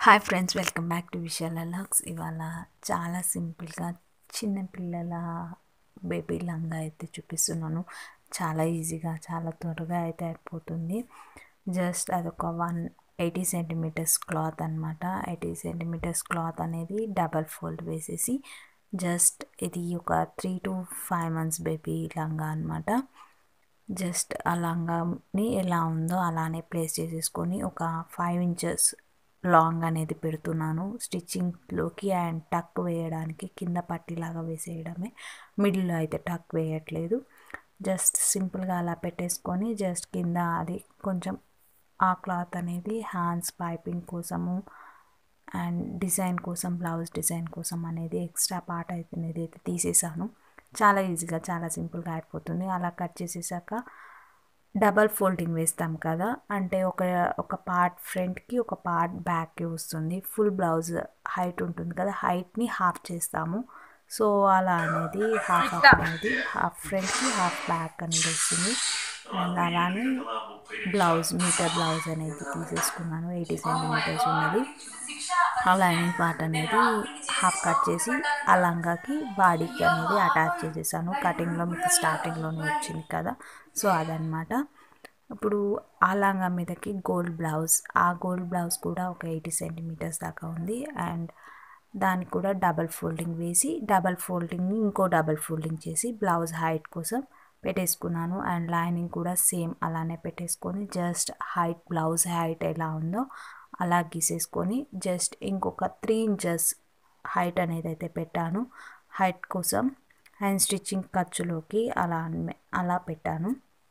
hi friends welcome back to Vishala looks ఇవాళ చాలా సింపుల్గా చిన్న పిల్లల బేబీ లంగా అయితే చూపిస్తున్నాను చాలా ఈజీగా చాలా త్వరగా అయితే అయిపోతుంది జస్ట్ అదొక వన్ ఎయిటీ సెంటీమీటర్స్ క్లాత్ అనమాట ఎయిటీ సెంటీమీటర్స్ క్లాత్ అనేది డబల్ ఫోల్డ్ వేసేసి జస్ట్ ఇది ఒక three to five months baby లంగా అనమాట జస్ట్ ఆ లంగాని ఎలా ఉందో అలానే ప్లేస్ చేసేసుకొని ఒక ఫైవ్ ఇంచెస్ లాంగ్ అనేది పెడుతున్నాను స్టిచ్చింగ్లోకి అండ్ టక్ వేయడానికి కింద పట్టిలాగా వేసేయడమే మిడిల్లో అయితే టక్ వేయట్లేదు జస్ట్ సింపుల్గా అలా పెట్టేసుకొని జస్ట్ కింద అది కొంచెం ఆ క్లాత్ అనేది హ్యాండ్స్ పైపింగ్ కోసము అండ్ డిజైన్ కోసం బ్లౌజ్ డిజైన్ కోసం అనేది ఎక్స్ట్రా పార్ట్ అయితే అనేది అయితే తీసేసాను చాలా ఈజీగా చాలా సింపుల్గా అయిపోతుంది అలా కట్ చేసేసాక డబల్ ఫోల్డింగ్ వేస్తాం కదా అంటే ఒక ఒక పార్ట్ ఫ్రంట్కి ఒక పార్ట్ బ్యాక్కి వస్తుంది ఫుల్ బ్లౌజ్ హైట్ ఉంటుంది కదా హైట్ని హాఫ్ చేస్తాము సో అలా అనేది హాఫ్ హాఫ్ అనేది హాఫ్ ఫ్రంట్కి హాఫ్ బ్యాక్ అనేది వస్తుంది అండ్ అలానే బ్లౌజ్ మీటర్ బ్లౌజ్ అనేది తీసేసుకున్నాను ఎయిటీ సెంటీమీటర్స్ ఉన్నది ఆ లైనింగ్ పార్ట్ అనేది హాఫ్ కట్ చేసి ఆ లంగాకి బాడీకి అనేది అటాచ్ చేసేసాను కటింగ్లో మీకు స్టార్టింగ్లోనే వచ్చింది కదా సో అదనమాట ఇప్పుడు ఆ లంగా మీదకి గోల్డ్ బ్లౌజ్ ఆ గోల్డ్ బ్లౌజ్ కూడా ఒక ఎయిటీ సెంటీమీటర్స్ దాకా ఉంది అండ్ దానికి కూడా డబల్ ఫోల్డింగ్ వేసి డబల్ ఫోల్డింగ్ని ఇంకో డబల్ ఫోల్డింగ్ చేసి బ్లౌజ్ హైట్ కోసం పెట్టేసుకున్నాను అండ్ లైనింగ్ కూడా సేమ్ అలానే పెట్టేసుకొని జస్ట్ హైట్ బ్లౌజ్ హైట్ ఎలా ఉందో అలా గీసేసుకొని జస్ట్ ఇంకొక త్రీ ఇంచెస్ హైట్ అనేది అయితే పెట్టాను హైట్ కోసం అండ్ స్టిచ్చింగ్ ఖర్చులోకి అలా అలా పెట్టాను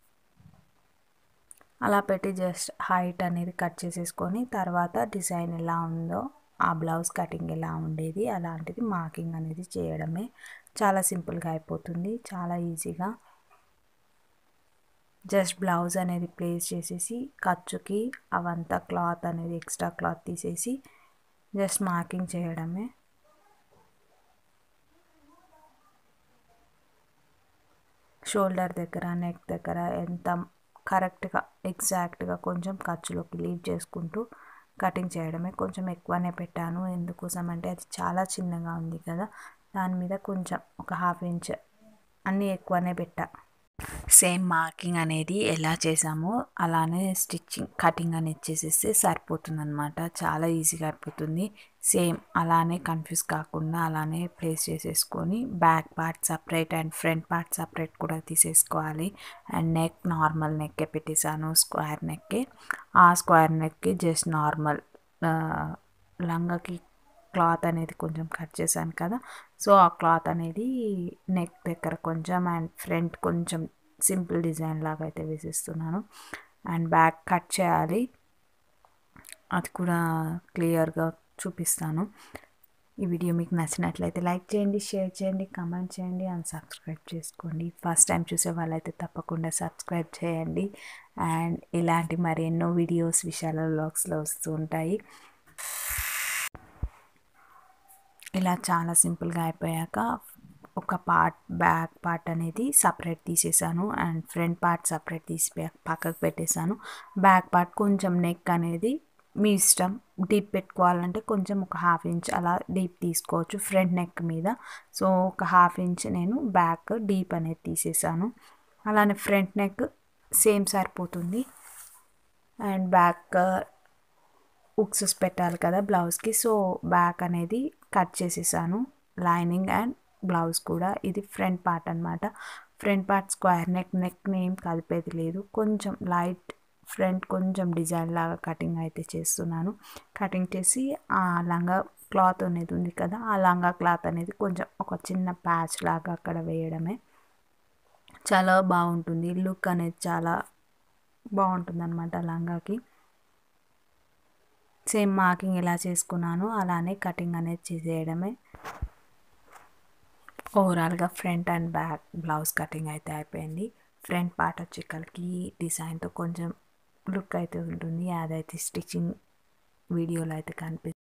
అలా పెట్టి జస్ట్ హైట్ అనేది కట్ చేసేసుకొని తర్వాత డిజైన్ ఎలా ఉందో ఆ బ్లౌజ్ కటింగ్ ఎలా ఉండేది అలాంటిది మార్కింగ్ అనేది చేయడమే చాలా సింపుల్గా అయిపోతుంది చాలా ఈజీగా జస్ట్ బ్లౌజ్ అనేది ప్లేస్ చేసేసి ఖర్చుకి అవంతా క్లాత్ అనేది ఎక్స్ట్రా క్లాత్ తీసేసి జస్ట్ మార్కింగ్ చేయడమే షోల్డర్ దగ్గర నెక్ దగ్గర ఎంత కరెక్ట్గా ఎగ్జాక్ట్గా కొంచెం ఖర్చులోకి లీవ్ చేసుకుంటూ కటింగ్ చేయడమే కొంచెం ఎక్కువనే పెట్టాను ఎందుకోసం అంటే అది చాలా చిన్నగా ఉంది కదా దాని మీద కొంచెం ఒక హాఫ్ ఇంచ్ అన్నీ ఎక్కువనే పెట్టా సేమ్ మార్కింగ్ అనేది ఎలా చేసామో అలానే స్టిచ్చింగ్ కటింగ్ అనేది చేసేస్తే సరిపోతుంది అనమాట చాలా ఈజీగా అయిపోతుంది సేమ్ అలానే కన్ఫ్యూజ్ కాకుండా అలానే ప్లేస్ చేసేసుకొని back part separate and front part separate కూడా తీసేసుకోవాలి అండ్ నెక్ నార్మల్ నెక్కే పెట్టేశాను స్క్వేర్ నెక్కే ఆ స్క్వేర్ నెక్కి జస్ట్ నార్మల్ లంగకి క్లాత్ అనేది కొంచెం కట్ చేశాను కదా సో ఆ క్లాత్ అనేది నెక్ దగ్గర కొంచెం అండ్ ఫ్రంట్ కొంచెం సింపుల్ డిజైన్ లాగా అయితే వేసిస్తున్నాను అండ్ బ్యాక్ కట్ చేయాలి అది కూడా క్లియర్గా చూపిస్తాను ఈ వీడియో మీకు నచ్చినట్లయితే లైక్ చేయండి షేర్ చేయండి కామెంట్ చేయండి అండ్ సబ్స్క్రైబ్ చేసుకోండి ఫస్ట్ టైం చూసే వాళ్ళైతే తప్పకుండా సబ్స్క్రైబ్ చేయండి అండ్ ఇలాంటి మరి ఎన్నో వీడియోస్ విశాల వ్లాగ్స్లో వస్తూ ఉంటాయి ఇలా చాలా సింపుల్గా అయిపోయాక ఒక పార్ట్ బ్యాక్ పార్ట్ అనేది సపరేట్ తీసేసాను అండ్ ఫ్రంట్ పార్ట్ సపరేట్ తీసి పక్కకు పెట్టేశాను బ్యాక్ పార్ట్ కొంచెం నెక్ అనేది మీ ఇష్టం డీప్ పెట్టుకోవాలంటే కొంచెం ఒక హాఫ్ ఇంచ్ అలా డీప్ తీసుకోవచ్చు ఫ్రంట్ నెక్ మీద సో ఒక హాఫ్ ఇంచ్ నేను బ్యాక్ డీప్ అనేది తీసేసాను అలానే ఫ్రంట్ నెక్ సేమ్ సరిపోతుంది అండ్ బ్యాక్ ఉక్సెస్ పెట్టాలి కదా బ్లౌజ్కి సో బ్యాక్ అనేది కట్ చేసేసాను లైనింగ్ అండ్ బ్లౌజ్ కూడా ఇది ఫ్రంట్ పార్ట్ అనమాట ఫ్రంట్ పార్ట్ స్క్వేర్ నెక్ నెక్ని ఏం కలిపేది లేదు కొంచెం లైట్ ఫ్రంట్ కొంచెం డిజైన్ లాగా కటింగ్ అయితే చేస్తున్నాను కటింగ్ చేసి ఆ లంగా క్లాత్ అనేది ఉంది కదా ఆ లంగా క్లాత్ అనేది కొంచెం ఒక చిన్న ప్యాచ్ లాగా అక్కడ వేయడమే చాలా బాగుంటుంది లుక్ అనేది చాలా బాగుంటుంది అనమాట లంగాకి సేమ్ మార్కింగ్ ఎలా చేసుకున్నానో అలానే కటింగ్ అనేది చేసేయడమే ఓవరాల్గా front and back blouse cutting అయితే అయిపోయింది ఫ్రంట్ పార్ట్ వచ్చి కలికి డిజైన్తో కొంచెం లుక్ అయితే ఉంటుంది అదైతే స్టిచ్చింగ్ వీడియోలో అయితే కనిపిస్తుంది